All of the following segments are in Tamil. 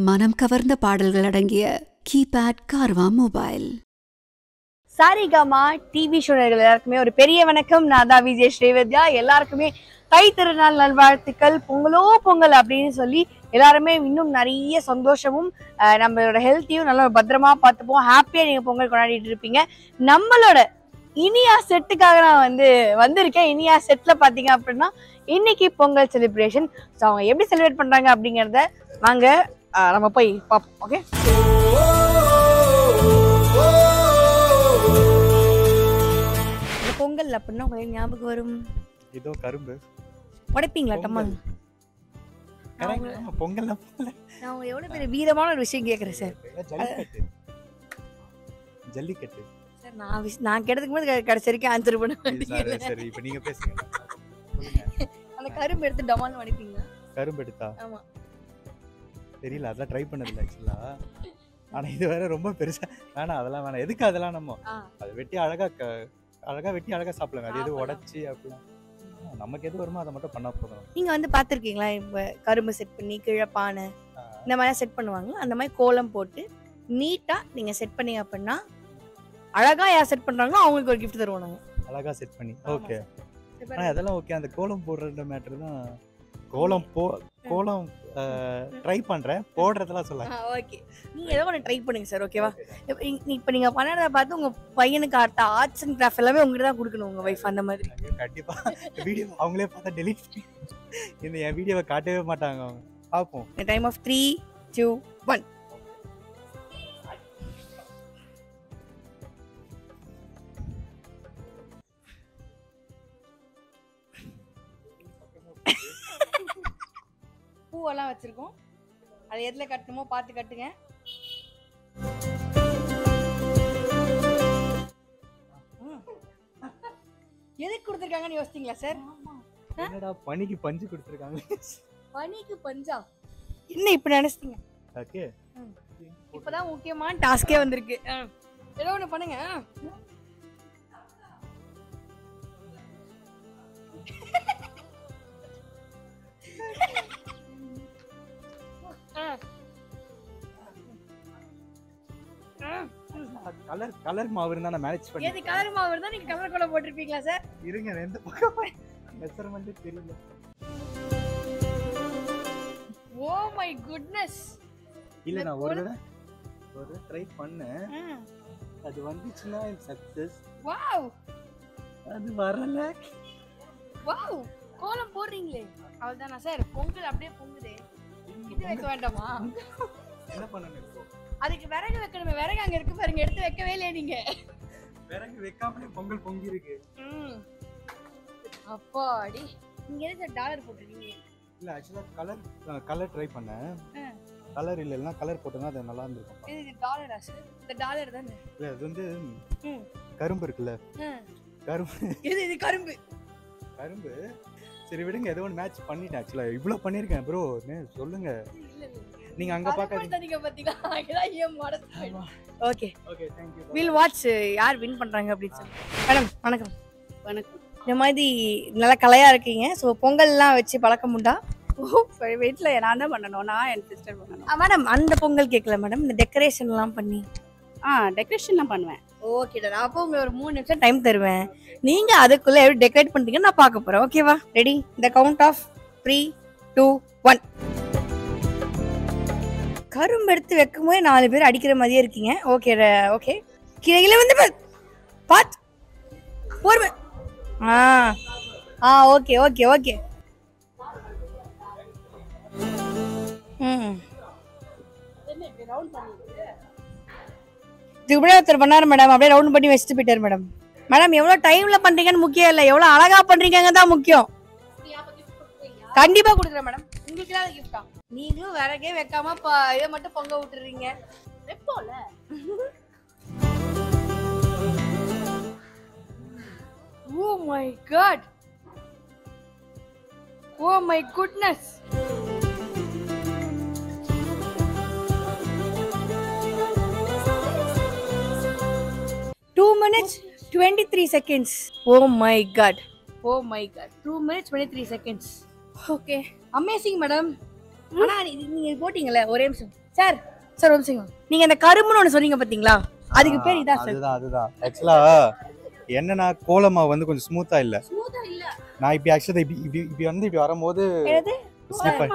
மனம் கவர்ந்த பாடல்கள் அடங்கிய keypad Carvaan mobile Saregama TV ஷோனர்கள் எல்லாருக்குமே ஒரு பெரிய வணக்கம் நான் தான் விஜய் ஸ்ரீவித்யா எல்லாருக்குமே தை திருநாள் நல்வாழ்த்துக்கள் பொங்கலோ பொங்கல் அப்படின்னு சொல்லி எல்லாருமே இன்னும் நிறைய சந்தோஷமும் அஹ், நம்மளோட ஹெல்த்தையும் நல்லா பத்திரமா பார்த்துப்போம் ஹாப்பியாக நீங்கள் பொங்கல் கொண்டாடிட்டு இருப்பீங்க நம்மளோட இனியா செட்டுக்காக நான் வந்து வந்திருக்கேன் இனியா செட்டில் பார்த்தீங்க அப்படின்னா இன்னைக்கு பொங்கல் செலிப்ரேஷன் ஸோ அவங்க எப்படி செலிப்ரேட் பண்ணுறாங்க அப்படிங்கிறத வாங்க அஹ், நம்ம போய் பார்ப்போம் ஓகே பொங்கல் அப்படின்னா உங்களுக்கு ஞாபகம் வரும் இதோ கரும்பு உடைப்பீங்களா டம்மால் கரெக்ட் ஆமா பொங்கல் நான் உங்க எவ்வளவு பெரிய வீரமான ஒரு விஷயம் கேட்குறேன் சார் ஜல்லிக்கட்டு ஜல்லிக்கட்டு சார் நான் விஷ்- நான் கேட்டதுக்கு போது கடைசி வரைக்கும் ஆன்சர் பண்ண சரி மாட்டீங்க சரி இப்போ நீங்க பேசுங்க சொல்லுங்க அந்த கரும்பு எடுத்து டமால் உடைப்பீங்களா கரும்பு எடுத்தா ஆமா தெரியல அதெல்லாம் ட்ரை பண்ணதில்ல ஆக்சுவலா ஆனா இது வேற ரொம்ப பெருசா வேணாம் அதெல்லாம் வேணாம் எதுக்கு அதெல்லாம் நம்ம ஆ. அது வெட்டி அழகா க- அழகா வெட்டி அழகா சாப்பிடலாம் அது எது சாப்பிடலாம். உடைச்சி அப்படிலாம் ஆ, நமக்கு எது வருமோ அதை மட்டும் பண்ணா போதும் நீங்க வந்து பாத்திருக்கீங்களா இப்ப கரும்பு செட் பண்ணி கீழே பானை ஆ. இந்த மாதிரி செட் பண்ணுவாங்க அந்த மாதிரி கோலம் போட்டு நீட்டா நீங்க செட் பண்ணீங்க அப்படின்னா அழகா யார் செட் பண்றாங்களோ அவங்களுக்கு ஒரு gift தருவோம் நாங்க அழகா செட் பண்ணி ஆமா ஓகே sir. ஆனா அதெல்லாம் ஓகே அந்த கோலம் போடுற மேட்டர் தான் கோலம் போ கோலம் ட்ரை பண்றேன் போடுறதெல்லாம் சொல்ல ஆ ஓகே நீங்க ஏதோ ஒன்று ட்ரை பண்ணுங்க சார் ஓகேவா இப்போ நீங்க பண்ணதை பார்த்து உங்க பையனுக்கு ஆர்ட் ஆர்ட்ஸ் அண்ட் கிராஃப்ட் எல்லாமே உங்ககிட்ட தான் கொடுக்கணும் உங்க வைஃப் அந்த மாதிரி கண்டிப்பா வீடியோ அவங்களே பார்த்தா டெலிட் இந்த என் வீடியோவை காட்டவே மாட்டாங்க அவங்க பார்ப்போம் time of three two one பூவெல்லாம் வச்சிருக்கோம் அது எதுல கட்டணுமோ பார்த்து கட்டுங்க ம். எதுக்கு கொடுத்துருக்காங்கன்னு யோசித்தீங்களா சார் என்னடா பனிக்கு பஞ்சு கொடுத்துருக்காங்க பனிக்கு பஞ்சா என்ன இப்ப நினைச்சிட்டீங்க ஓகே இப்பதான் முக்கியமான டாஸ்கே வந்திருக்கு ஆ. ஏதோ ஒண்ணு பண்ணுங்க ஆ. ஆ. ஆ. கலர் கலர் மாவு இருந்தா நான் மேனேஜ் பண்ணி எது கலர் மாவு இருந்தா நீங்க கலர் கோலம் போட்டிருப்பீங்களா சார் இருங்க எந்த பக்கம் மெஷர்மெண்ட் தெரியல ஓ மை குட்னஸ் இல்ல இந்த நான் ஒரு தடவை ஒரு ட்ரை பண்ணேன் அது வந்துச்சுன்னா சக்சஸ் வாவ் அது வரல வாவ் கோலம் போடுறீங்களே அவ்வளவுதானா சார் பொங்கல் அப்படியே பொங்குதே இது வைக்க வேண்டாமா என்ன பண்ணணும் இப்போ அதுக்கு விறகு வைக்கணுமே விறகு அங்க இருக்கு பாருங்க எடுத்து வைக்கவே இல்லையே நீங்க விறகு வைக்காமலே பொங்கல் பொங்கி இருக்கு ம். அப்பாடி நீங்க எதுக்கு சார் டாலர் போட்டுருக்கீங்க இல்ல ஆக்சுவலா கலர் கலர் ட்ரை பண்ணேன் ஆ. கலர் இல்லைன்னா கலர் போட்டோம்னா அது நல்லா இருந்திருக்கும் இது டாலரா சார் இந்த டாலர் தானே இல்ல அது வந்து ம். கரும்பு இருக்குல்ல ஆ. கரும்பு இது இது கரும்பு கரும்பு சரி விடுங்க ஏதோ ஒன்று மேட்ச் பண்ணிட்டேன் ஆக்சுவலா இவ்வளோ பண்ணியிருக்கேன் ப்ரோ சொல்லுங்க இல்ல இல்ல நீங்க அங்க பார்க்காதீங்க நீங்க பாத்தீங்களா அங்கதான் ஏன் model okay okay thank you will watch யார் வின் பண்றாங்க அப்படின்னு சொல்லி மேடம் வணக்கம் வணக்கம் இந்த மாதிரி நல்லா கலையா இருக்கீங்க ஸோ பொங்கல்லாம் வச்சு பழக்கம் உண்டா வீட்டில் நான் தான் பண்ணணும் நான் என் சிஸ்டர் பண்ணணும் மேடம் அந்த பொங்கல் கேட்கல மேடம் இந்த டெக்கரேஷன்லாம் பண்ணி ஆ டெக்கரேஷன்லாம் பண்ணுவேன் ஓகே நான் அப்போ உங்களுக்கு ஒரு மூணு நிமிஷம் டைம் தருவேன் நீங்க அதுக்குள்ள எப்படி டெக்கரேட் பண்றீங்கன்னு நான் பார்க்க போறேன் ஓகேவா ரெடி இந்த count of three two one கரும்பு எடுத்து வைக்கும் போது நாலு பேர் அடிக்கிற மாதிரியே இருக்கீங்க ஓகே ஓகே கீழே கீழே வந்து பார். பாத் போர்மை ஆ ஆ ஓகே ஓகே ஓகே ம் இதுக்கு முன்னாடி ஒருத்தர் பண்ணாரு மேடம் அப்படியே ரவுண்ட் பண்ணி வச்சுட்டு போயிட்டாரு மேடம் மேடம் எவ்வளவு டைம்ல பண்றீங்கன்னு முக்கியம் இல்ல எவ்வளவு அழகா பண்றீங்க தான் முக்கியம் கண்டிப்பா கொடுக்குறேன் மேடம் உங்களுக்கு தான் கிஃப்டா நீங்களும் விறகே வைக்காம ப- இதை மட்டும் பொங்க விட்டுறீங்க வைப்போம்ல oh my god oh my goodness two minutes twenty three seconds oh my god oh my god two minutes twenty three seconds okay amazing madam ஆனா நீ- நீங்க போட்டீங்கல்ல ஒரே நிமிஷம் சார் சார் ஒரு நிமிஷம் நீங்க இந்த கரும்புன்னு ஒண்ணு சொன்னீங்க பாத்தீங்களா அதுக்கு பேர் இதான் சார் அதுதான் அதுதான் ஆக்சுவலா என்னன்னா கோலமா வந்து கொஞ்சம் ஸ்மூத்தா இல்ல நான் இப்படி ஆக்சுவலா இப்படி இப்படி இப்படி வந்து இப்படி வரும்போது என்னது? slip ஆயி-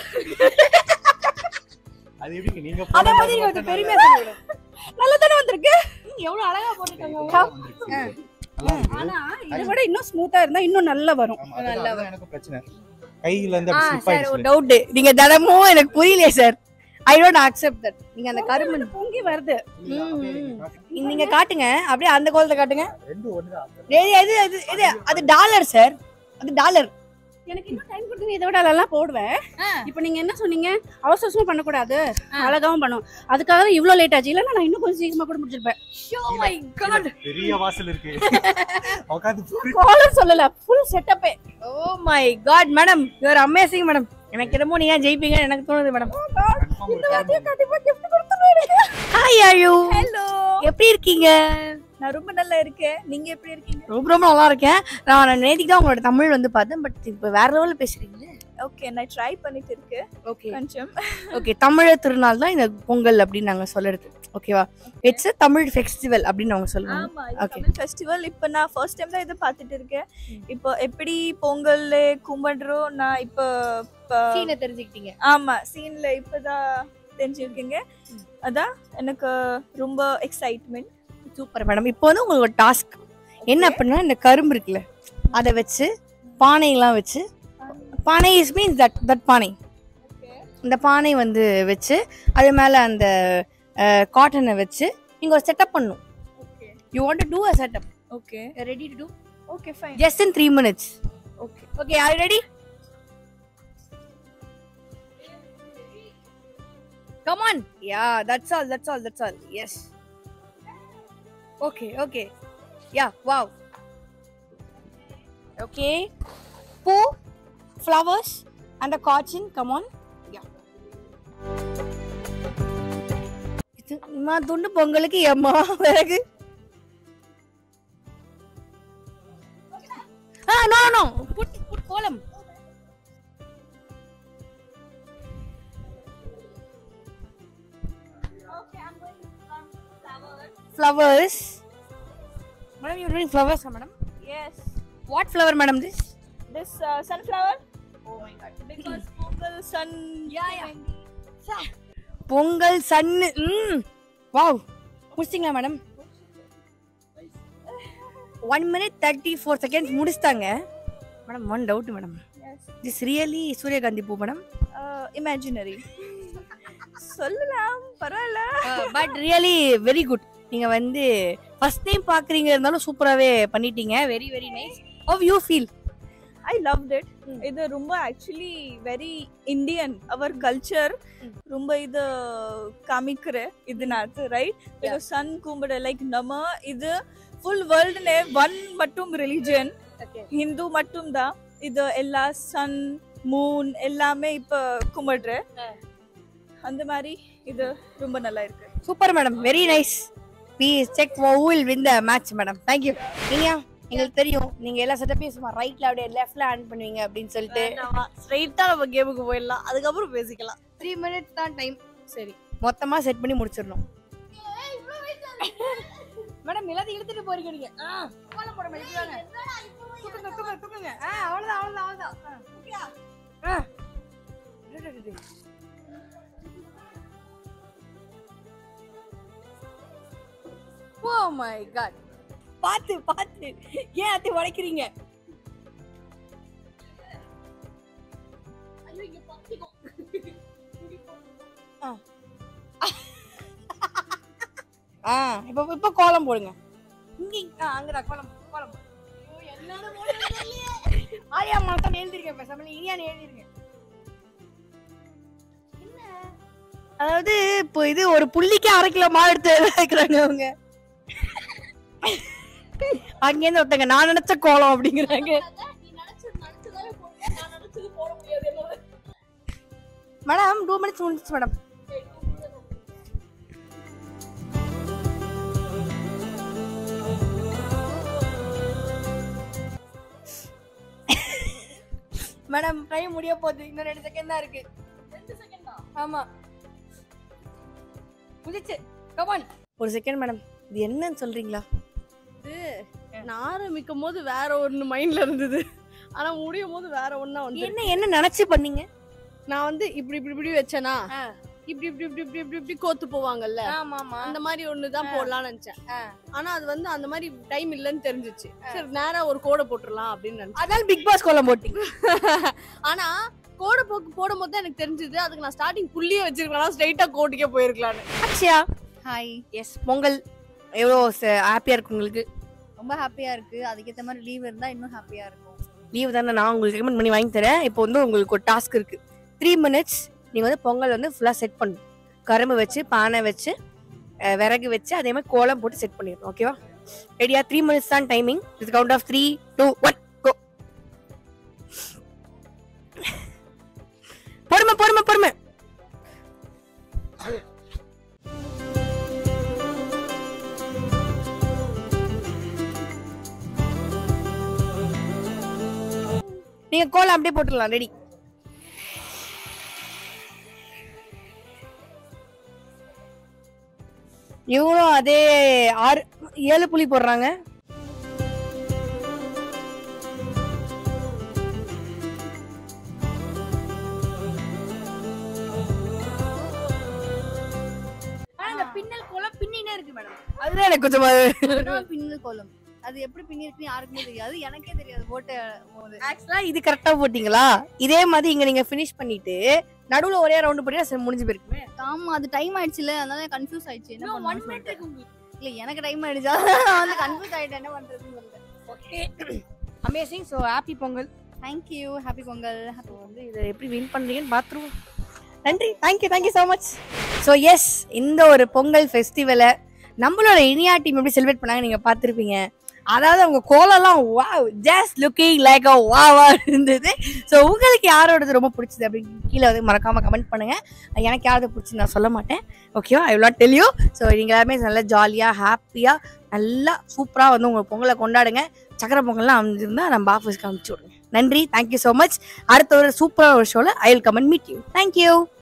அது எப்படி நீங்க அத போடும்போது பத்தி நீங்க மட்டும் கொஞ்சம் பெருமையா சொல்லுங்க நல்லா தானே வந்திருக்கு ம், எவ்வளவு அழகா போட்டுருக்காங்க நல்லா வந்திருக்கு. நல்லா இருக்கு. ஆனா இதை விட இன்னும் ஸ்மூத்தா இருந்தா இன்னும் நல்லா வரும் ஆமா, அதுதான் அதுதான் எனக்கு பிரச்சனை கையில இருந்து ஆ அப்படி slip சார் ஒரு ஆயிடுச்சு டவுட் நீங்க தினமும் எனக்கு புரியலையே sir I don't accept that நீங்க அந்த கரும்பு பொங்கி வருது நீங்க காட்டுங்க அப்படியே அந்த கோலத்தை காட்டுங்க ரெண்டு ஒண்ணுதான் ஏய், இது இது இது அது டாலர் சார் அது டாலர் எனக்கு இன்னும் டைம் கொடுத்தீங்க இதை விட நல்லா போடுவேன் இப்போ நீங்க என்ன சொன்னீங்க அவசர அவசரமா பண்ணக்கூடாது அழகாவும் பண்ணும் அதுக்காக தான் இவ்வளவு லேட் ஆச்சு இல்லைன்னா நான் இன்னும் கொஞ்சம் சீக்கிரமா கூட முடிச்சிருப்பேன் Oh my god பெரிய வாசல் இருக்கு உட்காந்து காலர் சொல்லல ஃபுல் செட்டப்பே oh my god madam you are amazing madam எனக்கு என்னமோ நீங்க ஜெயிப்பீங்கன்னு எனக்கு தோணுது மேடம் கண்டிப்பா gift கொடுத்துருவேன் ஹாய் ஆயு ஹலோ எப்படி இருக்கீங்க நான் ரொம்ப நல்லா இருக்கேன் நீங்க எப்படி இருக்கீங்க ரொம்ப ரொம்ப நல்லா இருக்கேன் நான் நேத்திக்கு தான் உங்களோட தமிழ் வந்து பார்த்தேன் பட் இப்போ வேற லெவலில் பேசுறீங்களே ஓகே நான் ட்ரை பண்ணிட்டு இருக்கேன் ஓகே கொஞ்சம் ஓகே தமிழர் திருநாள் தான் இந்த பொங்கல் அப்படின்னு நாங்கள் சொல்லுறது ஓகேவா இட்ஸ் தமிழ் ஃபெஸ்டிவல் அப்படின்னு அவங்க சொல்லுவாங்க ஆமா Okay. தமிழ் ஃபெஸ்டிவல் இப்போ நான் ஃபர்ஸ்ட் டைம் தான் இதை பார்த்துட்டு இருக்கேன் இப்போ எப்படி பொங்கல் கும்பிடுறோம் நான் இப்போ இப்போ- சீனை தெரிஞ்சுக்கிட்டீங்க ஆமா சீன்ல இப்பதான் தெரிஞ்சிருக்கீங்க அதான் எனக்கு ரொம்ப எக்ஸைட்மெண்ட் சூப்பர் மேடம் இப்போ வந்து உங்களுக்கு ஒரு டாஸ்க் என்ன அப்படின்னா இந்த கரும்பு இருக்குல்ல அதை வச்சு பானையெல்லாம் வச்சு பானை இஸ் மீன்ஸ் தட் தட் பானை இந்த பானை வந்து வச்சு அது மேலே அந்த காட்டனை வச்சு நீங்கள் ஒரு செட்டப் பண்ணணும் okay you want to do a setup okay ready to do okay fine just in three minutes okay okay are ready come on ya that's all that's all that's all yes okay okay ya wow okay பூ ஃப்ளவர்ஸ் அண்ட் காட்சின் கம் ஆன் யா இது இம்மா துண்டு பொங்கலுக்கு எம்மா விறகு ah no no put put kolam flowers madam you're doing flowers huh, madam yes what flower madam this this sunflower oh my god because Pongal sun Yeah, yeah. Pongal சன்னு ம் வாவ் முடிச்சிங்களா madam one minute thirty four seconds முடிச்சிட்டாங்க madam one doubt madam yes this really சூரியகாந்தி பூ மேடம் இமேஜினரி சொல்லலாம் பரவாயில்ல பட் ரியலி வெரி குட் நீங்க வந்து ஃபர்ஸ்ட் டைம் பாக்குறீங்க இருந்தாலும் சூப்பராகவே பண்ணிட்டீங்க very very nice how you feel I love it Mm. இது ரொம்ப actually very Indian our culture ரொம்ப இது காமிக்கிற இதுனாத்து ரைட் பிகாஸ் சன் கும்பிட லைக் நம்ம இது ஃபுல் வேர்ல்டுல ஒன் மட்டும் ரிலிஜன் ஹிந்து மட்டும் தான் இது எல்லா சன் மூன் எல்லாமே இப்ப கும்பிடுற அந்த மாதிரி இது ரொம்ப நல்லா இருக்கு super madam very nice we check who will win the match madam thank you நீங்க எங்களுக்கு தெரியும் நீங்க எல்லா செட்டப்பையும் சும்மா ரைட்ல அப்படியே லெஃப்ட்ல ஆன் பண்ணுவீங்க அப்படின்னு சொல்லிட்டு ஸ்ட்ரைட்டா நம்ம கேமுக்கு போயிடலாம் அதுக்கப்புறம் பேசிக்கலாம் த்ரீ மினிட்ஸ் தான் டைம் சரி மொத்தமா செட் பண்ணி முடிச்சிடணும் மேடம் எல்லாத்தையும் இழுத்துட்டு போறீங்க நீங்க ஆ, கோலம் போட மேடம், இப்படி வாங்க. தூக்குங்க, தூக்குங்க, தூக்குங்க. ஆ, அவ்வளவுதான், அவ்வளவுதான், அவ்வளவுதான். ஆ, தூக்கியா? ஆ. டே, டே, டே, டே. Oh my God. பாத்து பாத்து ஏன் அத்தை உடைக்கிறீங்க ஆ இப்போ இப்போ கோலம் போடுங்க இங்க ஆ அங்கடா கோலம் போடு, கோலம் போடு. ஐயோ, என்னோட கோலம் தெரியலையே. ஆரியா மாசம் எழுதிருக்கேன் பேசாம நீ இனியா எழுதிருக்கேன் அதாவது இப்போ இது ஒரு புள்ளிக்கு அரை கிலோ மாவு எடுத்து வைக்கிறாங்க அவங்க அங்கேருந்து ஒருத்தங்க நான் நினைச்ச கோலம் அப்படிங்கிறாங்க மேடம் டூ மினிட்ஸ் முடிஞ்சிச்சு மேடம் மேடம் டைம் முடிய போகுது இன்னும் ரெண்டு செகண்ட் தான் இருக்கு ஆமா முடிச்சு கமான் ஒரு செகண்ட் மேடம் இது என்னன்னு சொல்றீங்களா நான் ஆரம்பிக்கும் போது வேற ஒண்ணு மைண்ட்ல இருந்தது ஆனா முடியும் போது வேற ஒண்ணா வந்து என்ன என்ன நினைச்சு பண்ணீங்க நான் வந்து இப்படி இப்படி இப்படி வச்சேனா இப்படி இப்படி இப்படி இப்படி இப்படி இப்படி கோத்து போவாங்கல்ல ஆமா ஆமா அந்த மாதிரி ஒண்ணு தான் போடலாம்னு நினைச்சேன் ஆனா அது வந்து அந்த மாதிரி டைம் இல்லைன்னு தெரிஞ்சிச்சு சரி நேரா ஒரு கோடை போட்டுடலாம் அப்படின்னு நினைச்சேன் அதனால பிக் பாஸ் கோலம் போட்டீங்க ஆனா கோடை போக்கு போடும் போது தான் எனக்கு தெரிஞ்சது அதுக்கு நான் ஸ்டார்டிங் புள்ளியே வச்சிருக்கலாம் ஸ்ட்ரைட்டா கோட்டுக்கே போயிருக்கலான்னு அக்ஷயா ஹாய் எஸ் பொங்கல் எவ்வளோ ஹாப்பியா இருக்கு உங்களுக்கு ரொம்ப ஹாப்பியா இருக்கு அதுக்கேற்ற மாதிரி லீவ் இருந்தா இன்னும் ஹாப்பியா இருக்கும் லீவ் தானே நான் உங்களுக்கு ரெக்கமெண்ட் பண்ணி வாங்கி தரேன் இப்போ வந்து உங்களுக்கு ஒரு டாஸ்க் இருக்கு த்ரீ மினிட்ஸ் நீங்கள் வந்து பொங்கல் வந்து ஃபுல்லாக செட் பண்ணணும் கரும்பு வச்சு பானை வச்சு அஹ், விறகு வச்சு அதே மாதிரி கோலம் போட்டு செட் பண்ணிடணும் ஓகேவா ரெடியா த்ரீ மினிட்ஸ் தான் டைமிங் இது count of three two one go பொறுமை பொறுமை பொறுமை நீங்க கோலம் அப்படியே போட்டுடலாம் ரெடி இவங்களும் அதே ஆறு ஏழு புள்ளி போடுறாங்க அந்த பின்னல் கோலம் பின்னினே இருக்கு மேடம் அதுதான் எனக்கு கொஞ்சம் பின்னல் கோலம் அது எப்படி பின்னி இருக்குன்னு யாருக்குமே தெரியாது எனக்கே தெரியாது போட்ட போது ஆக்சுவலா இது கரெக்டா போட்டீங்களா இதே மாதிரி இங்க நீங்க ஃபினிஷ் பண்ணிட்டு நடுவுல ஒரே ரவுண்ட் போட்டீங்கன்னா சரி, முடிஞ்சு போயிருக்குமே ஆமா அது டைம் ஆயிடுச்சுல அதனால கன்ஃபியூஸ் ஆயிடுச்சு என்ன ஒன் பண்ணுவோம் மினிட் இருக்கு உங்களுக்கு இல்ல எனக்கு டைம் ஆயிடுச்சு அதனால நான் வந்து கன்ஃபியூஸ் ஆயிட்டேன் என்ன பண்றதுன்னு தெரியல okay amazing so happy Pongal thank you happy Pongal so வந்து இதை எப்படி வின் பண்றீங்கன்னு பார்த்துருவோம் நன்றி thank you thank you so much so yes இந்த ஒரு பொங்கல் ஃபெஸ்டிவலை நம்மளோட இனியா டீம் எப்படி செலிப்ரேட் பண்ணாங்க நீங்க பார்த்துருப்பீங்க அதாவது அவங்க கோலம்லாம் wow just looking like a வாவா இருந்தது ஸோ உங்களுக்கு யாரோடது ரொம்ப பிடிச்சது அப்படின்னு கீழே வந்து மறக்காம கமெண்ட் பண்ணுங்க எனக்கு யாரது பிடிச்சது நான் சொல்ல மாட்டேன் ஓகேவா I will not tell you so நீங்கள் எல்லாருமே நல்லா ஜாலியாக ஹாப்பியாக நல்லா சூப்பராக வந்து உங்கள் பொங்கலை கொண்டாடுங்க சக்கரை பொங்கல்லாம் அமைஞ்சிருந்தா நம்ம ஆஃபீஸ்க்கு அனுப்பிச்சி விடுங்க நன்றி தேங்க்யூ ஸோ மச் அடுத்த ஒரு சூப்பரான ஒரு ஷோவில் I will comment meet you thank you